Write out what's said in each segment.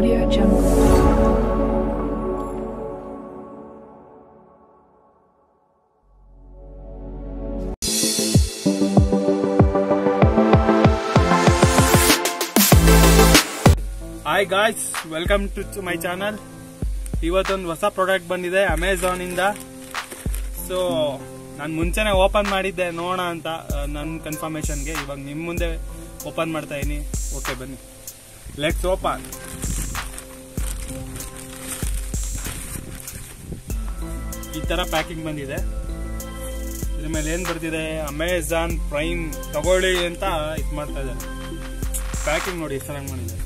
Audio Jungle. Hi guys welcome to my channel ಇವತ್ತೊಂದು ಹೊಸ product ಬಂದಿದೆ ಅಮೆಝಾನ್ ಇಂದ ಸೊ ನಾನು ಮುಂಚೆನೆ ಓಪನ್ ಮಾಡಿದ್ದೆ ನೋಡೋಣ ಅಂತ ನನ್ನ ಕನ್ಫರ್ಮೇಶನ್ಗೆ ಇವಾಗ ನಿಮ್ಮ ಮುಂದೆ ಓಪನ್ ಮಾಡ್ತಾ ಇದೀನಿ ಓಕೆ ಬನ್ನಿ ಲೆಟ್ಸ್ ಓಪನ್ ಈ ತರ ಪ್ಯಾಕಿಂಗ್ ಬಂದಿದೆ ಇದ್ರ ಮೇಲೆ ಏನ್ ಬರ್ತಿದೆ ಅಮೆಝಾನ್ ಪ್ರೈಮ್ ತಗೊಳ್ಳಿ ಅಂತ ಇದು ಮಾಡ್ತಾ ಇದ್ದಾರೆ ಪ್ಯಾಕಿಂಗ್ ನೋಡಿ ಎಷ್ಟು ಚೆನ್ನಾಗಿ ಮಾಡಿದ್ದಾರೆ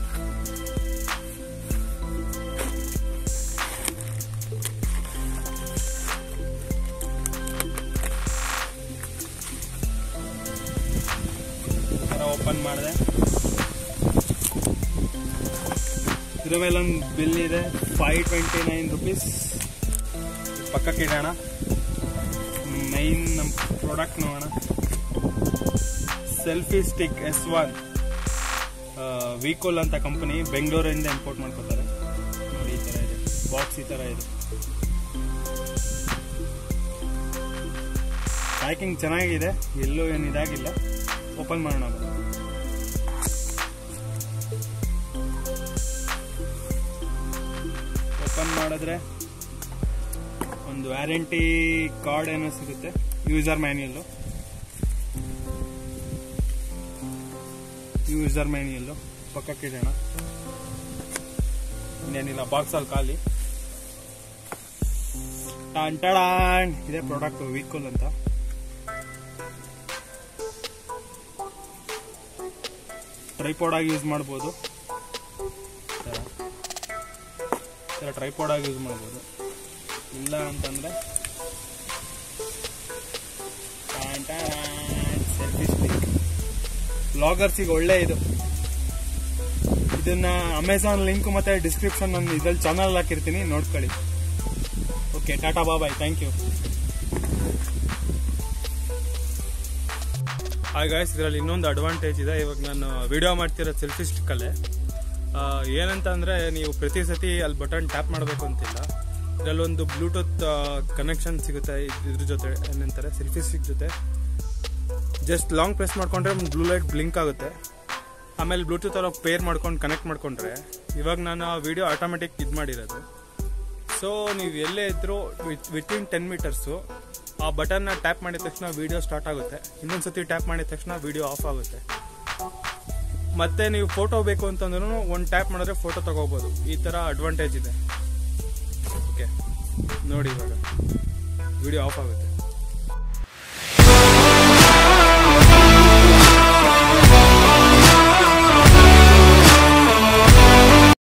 ಥರ ಓಪನ್ ಮಾಡಿದೆ ಇದ್ರ ಮೇಲೆ ಒಂದು ಬಿಲ್ ಇದೆ ಫೈವ್ ಟ್ವೆಂಟಿ ನೈನ್ ರುಪೀಸ್ ಪಕ್ಕಕ್ಕೆ ಇಡೋಣ ಮೈನ್ ನಮ್ಮ ಪ್ರಾಡಕ್ಟ್ ನೋಡೋಣ ಸೆಲ್ಫಿ ಸ್ಟಿಕ್ ಎಸ್ ಒನ್ ವಿಕೋಲ್ ಅಂತ ಕಂಪನಿ ಬೆಂಗಳೂರಿಂದ ಇಂಪೋರ್ಟ್ ಮಾಡ್ಕೋತಾರೆ ನೋಡಿ ಈ ಥರ ಇದೆ ಬಾಕ್ಸ್ ಈ ಥರ ಇದೆ ಪ್ಯಾಕಿಂಗ್ ಚೆನ್ನಾಗಿದೆ ಎಲ್ಲೂ ಏನು ಇದಾಗಿಲ್ಲ ಓಪನ್ ಮಾಡೋಣ ಬನ್ನಿ. ಓಪನ್ ಮಾಡಿದ್ರೆ ಒಂದು ವ್ಯಾರಂಟಿ ಕಾರ್ಡ್ ಏನೋ ಸಿಗುತ್ತೆ ಯೂಸರ್ ಮ್ಯಾನ್ಯಲ್ಲು ಯೂಸರ್ ಮ್ಯಾನ್ಯಲ್ಲು ಪಕ್ಕಕ್ಕೆ ಇಡೋಣ ಇನ್ನೇನಿಲ್ಲ ಬಾಕ್ಸ್ ಅಲ್ಲಿ ಖಾಲಿ ಟಾನ್ ಟಾಡಾನ್ ಇದೆ ಪ್ರಾಡಕ್ಟ್ ವೀಕುಲ್ ಅಂತ ಟ್ರೈಪೋಡ್ ಆಗಿ ಯೂಸ್ ಮಾಡ್ಬೋದು ಈ ಥರ ಟ್ರೈಪೋಡ್ ಆಗಿ ಯೂಸ್ ಮಾಡ್ಬೋದು ಇಲ್ಲ ಅಂತಂದ್ರೆ ಸೆಲ್ಫಿ ಸ್ಟಿಕ್ ಬ್ಲಾಗರ್ಸಿಗೆ ಒಳ್ಳೆ ಇದು ಇದನ್ನ ಅಮೆಝಾನ್ ಲಿಂಕ್ ಮತ್ತೆ ಡಿಸ್ಕ್ರಿಪ್ಷನ್ ನಾನು ಇದ್ರಲ್ಲಿ ಚಾನಲ್ ಹಾಕಿರ್ತೀನಿ ನೋಡ್ಕೊಳ್ಳಿ okay tata bye bye thank you hi guys ಇದರಲ್ಲಿ ಇನ್ನೊಂದು ಅಡ್ವಾಂಟೇಜ್ ಇದೆ ಇವಾಗ ನಾನು ವಿಡಿಯೋ ಮಾಡ್ತಿರೋ ಸೆಲ್ಫಿ ಸ್ಟಿಕ್ಕಲ್ಲೇ ಏನಂತ ಅಂದರೆ ನೀವು ಪ್ರತಿ ಸತಿ ಅಲ್ಲಿ ಬಟನ್ ಟ್ಯಾಪ್ ಮಾಡಬೇಕು ಅಂತಿಲ್ಲ ಇದರಲ್ಲೊಂದು ಬ್ಲೂಟೂತ್ ಕನೆಕ್ಷನ್ ಸಿಗುತ್ತೆ ಇದ್- ಇದ್ರ ಜೊತೆ ಏನಂತಾರೆ ಸೆಲ್ಫಿ ಸ್ಟಿಕ್ ಜೊತೆ ಜಸ್ಟ್ ಲಾಂಗ್ ಪ್ರೆಸ್ ಮಾಡ್ಕೊಂಡ್ರೆ ಒಂದು ಬ್ಲೂ ಲೈಟ್ ಬ್ಲಿಂಕ್ ಆಗುತ್ತೆ ಆಮೇಲೆ ಬ್ಲೂಟೂತ್ ಅಲ್ಲಿ ಪೇರ್ ಮಾಡ್ಕೊಂಡು ಕನೆಕ್ಟ್ ಮಾಡ್ಕೊಂಡ್ರೆ ಇವಾಗ ನಾನು ಆ ವಿಡಿಯೋ ಆಟೋಮೆಟಿಕ್ ಇದು ಮಾಡಿರೋದು ಸೊ ನೀವು ಎಲ್ಲೇ ಇದ್ರೂ ವಿತಿನ್ ಟೆನ್ ಮೀಟರ್ಸು ಆ ಬಟನ್ನ ಟ್ಯಾಪ್ ಮಾಡಿದ ತಕ್ಷಣ ವಿಡಿಯೋ ಸ್ಟಾರ್ಟ್ ಆಗುತ್ತೆ ಇನ್ನೊಂದ್ಸತಿ ಟ್ಯಾಪ್ ಮಾಡಿದ ತಕ್ಷಣ ವಿಡಿಯೋ ಆಫ್ ಆಗುತ್ತೆ ಮತ್ತೆ ನೀವು ಫೋಟೋ ಬೇಕು ಅಂತಂದ್ರೂ ಒಂದು ಟ್ಯಾಪ್ ಮಾಡಿದ್ರೆ ಫೋಟೋ ತಗೋಬೋದು ಈ ಥರ ಅಡ್ವಾಂಟೇಜ್ ಇದೆ ಓಕೆ ನೋಡಿ ಇವಾಗ ವಿಡಿಯೋ ಆಫ್ ಆಗುತ್ತೆ